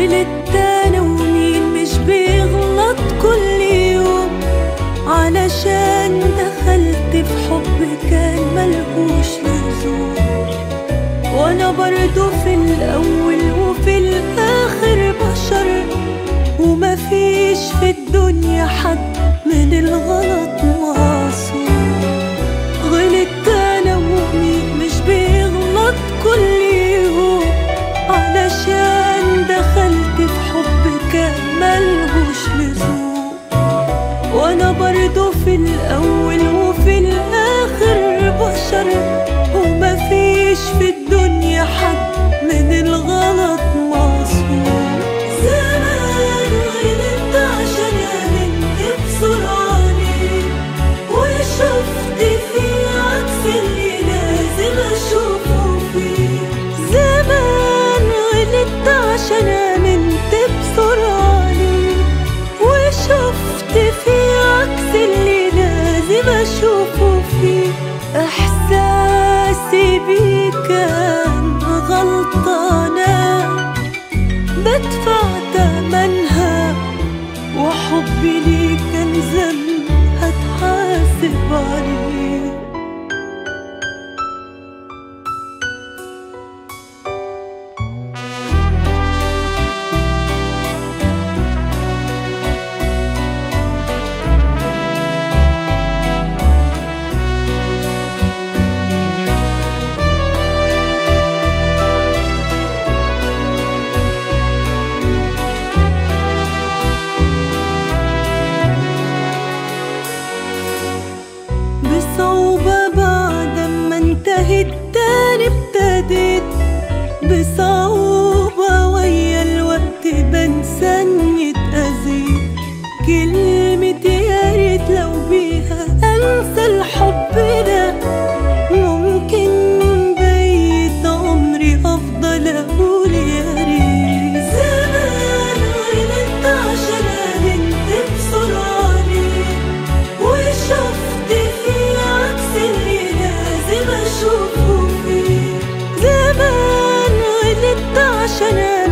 غلطت انا ومين مش بيغلط كل يوم علشان دخلت في حب كان ملهوش لزوم وانا برضو في الاول وفي الاخر بشر ومفيش في الدنيا حد من الغلط معصوم غلطت انا ومين مش بيغلط كل يوم علشان دخلت في حب كان ملهوش لزوم وانا برضو في الاول وفي الاخر بشر ومفيش في الدنيا حد من الغلط معصوم زمان غلطت عشان امنت بسرعة ليك وشفت فيه عكس اللي لازم اشوفه فيه زمان غلطت عشان امنت بسرعة ليك وشفت فيه عكس اللي لازم اشوفه فيه احساسي بيه كان غلطانة بدفع تمنها وحبي ليك كان ذنب هتحاسب عليه بصعوبة بعد ما انتهت تاني ابتديت بصعوبة ويا الوقت بنسى اني اتأذيت كلمة يا ريت لو بيها انسى الحب ده ممكن بقيت عمري افضل اقول يا ريت زمان غلطت عشان امنت بسرعة ليك وشفت فيه عكس اللي لازم اشوفه فيه زمان غلطت عشان